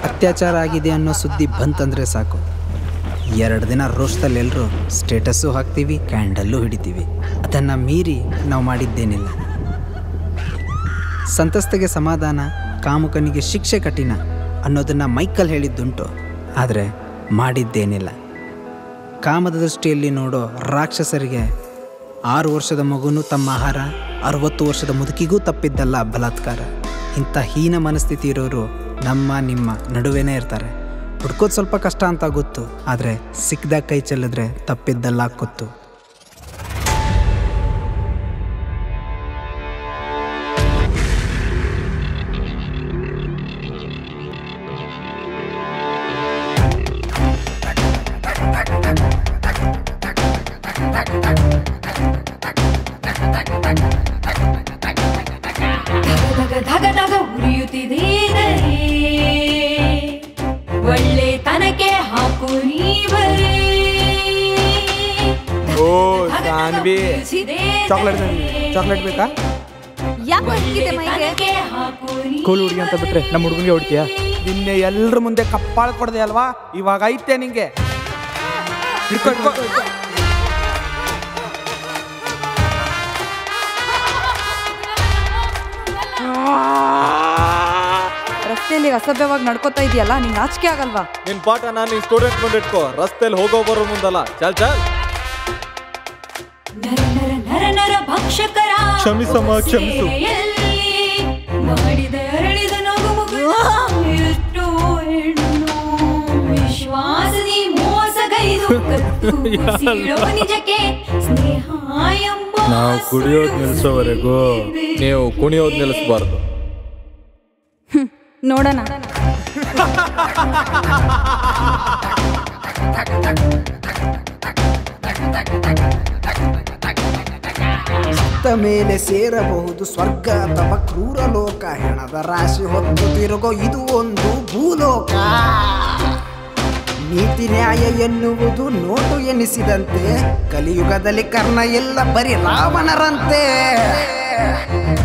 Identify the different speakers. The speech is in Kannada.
Speaker 1: ಅತ್ಯಾಚಾರ ಆಗಿದೆ ಅನ್ನೋ ಸುದ್ದಿ ಬಂತಂದರೆ ಸಾಕು ಎರಡು ದಿನ ರೋಷದಲ್ಲಿ ಎಲ್ಲರೂ ಸ್ಟೇಟಸ್ಸು ಹಾಕ್ತೀವಿ ಕ್ಯಾಂಡಲ್ಲು ಹಿಡಿತೀವಿ ಅದನ್ನು ಮೀರಿ ನಾವು ಮಾಡಿದ್ದೇನಿಲ್ಲ ಸಂತಸ್ತೆಗೆ ಸಮಾಧಾನ ಕಾಮುಕನಿಗೆ ಶಿಕ್ಷೆ ಕಠಿಣ ಅನ್ನೋದನ್ನು ಮೈಕಲ್ ಹೇಳಿದ್ದುಂಟು ಆದರೆ ಮಾಡಿದ್ದೇನಿಲ್ಲ ಕಾಮದ ದೃಷ್ಟಿಯಲ್ಲಿ ನೋಡೋ ರಾಕ್ಷಸರಿಗೆ ಆರು ವರ್ಷದ ಮಗುನು ತಮ್ಮ ಆಹಾರ ಅರವತ್ತು ವರ್ಷದ ಮುದುಕಿಗೂ ತಪ್ಪಿದ್ದಲ್ಲ ಬಲಾತ್ಕಾರ ಇಂಥ ಹೀನ ಮನಸ್ಥಿತಿ ಇರೋರು ನಮ್ಮ ನಿಮ್ಮ ನಡುವೆನೇ ಇರ್ತಾರೆ ಹುಡ್ಕೋದು ಸ್ವಲ್ಪ ಕಷ್ಟ ಅಂತ ಗೊತ್ತು ಆದರೆ ಸಿಕ್ಕಿದಾಗ ಕೈ ಚೆಲ್ಲಿದ್ರೆ ತಪ್ಪಿದ್ದಲ್ಲ ಗೊತ್ತು
Speaker 2: ಧಗ ಧಗ ಧಗ ಉರಿಯುತ್ತಿದೆ ದರೆ. ಒಳ್ಳೆ ತನಕೆ ಹಾಕು ನೀವರೇ
Speaker 3: ಓ ಸಾನ್ವಿ ಚಾಕ್ಲೇಟ್ ಚಾಕ್ಲೇಟ್ ಬೇಕಾ
Speaker 4: ಯಾಕೆ ಹೋಗಿದೆ ಮೈಗೆ
Speaker 2: ತನಕೆ ಹಾಕು
Speaker 3: ಕೂಲ್ ಹುಡುಗಿ ಅಂತ ಬಿಟ್ರೆ ನಮ್ಮ ಹುಡುಗನಿಗೆ ಹೊಡಿತೀಯ ನಿನ್ನೆ ಎಲ್ರ ಮುಂದೆ ಕಪ್ಪಾಳ ಕೊಡದೆ ಅಲ್ವಾ ಇವಾಗ ಐತೆ ನಿಂಗೆ ಹಿಡ್ಕೊ, ಹಿಡ್ಕೊ.
Speaker 4: ರಸ್ತೆಯಲ್ಲಿ ಅಸಭ್ಯವಾಗಿ ನಡ್ಕೋತಾ ಇದೆಯಲ್ಲ ನಿಂಗೆ ನಾಚಿಕೆ ಆಗಲ್ವಾ
Speaker 5: ನಿನ್ ಪಾಠ ನಾನು ಸ್ಟೂಡೆಂಟ್ ಮುಂದೆ ಇಟ್ಕೋ ರಸ್ತೆಯಲ್ಲಿ ಹೋಗೋ ಬರೋ ಮುಂದಲ್ಲ ಚಲ್ ಚಲ್
Speaker 2: ನರ ನರ ನರ ನರ ಭಕ್ಷಕರ
Speaker 5: ಕ್ಷಮಿಸಮ್ಮ, ಕ್ಷಮಿಸು.
Speaker 2: ಸೆರೆಯಲ್ಲಿ ಮಾಡಿದ ಅರಳಿದ ನಗುಮುಗ ಎಷ್ಟು ಹೆಣ್ಣು ವಿಶ್ವಾಸದಿ ಮೋಸಗೈದು ಕತ್ತು ಸೀಳೋ ನಿಜಕ್ಕೆ ಸ್ನೇಹ ಎಂಬ
Speaker 5: ನಾವು ಕುಡಿಯೋದ್ ನಿಲ್ಸೋವರೆಗೂ ನೀವು ಕುಣಿಯೋದ್ ನಿಲ್ಲಿಸಬಾರ್ದು
Speaker 4: ನೋಡೋಣ
Speaker 1: ಸತ್ತ ಮೇಲೆ ಸೇರಬಹುದು ಸ್ವರ್ಗ ಅಥವಾ ಕ್ರೂರ ಲೋಕ ಹೆಣದ ರಾಶಿ ಹೊತ್ತು ತಿರುಗೋ ಇದು ಒಂದು ಭೂಲೋಕ ನೀತಿ ನ್ಯಾಯ ಎನ್ನುವುದು ನೋಟು ಎನಿಸಿದಂತೆ ಕಲಿಯುಗದಲ್ಲಿ ಕರ್ಣ ಎಲ್ಲ ಬರೀ ರಾವಣರಂತೆ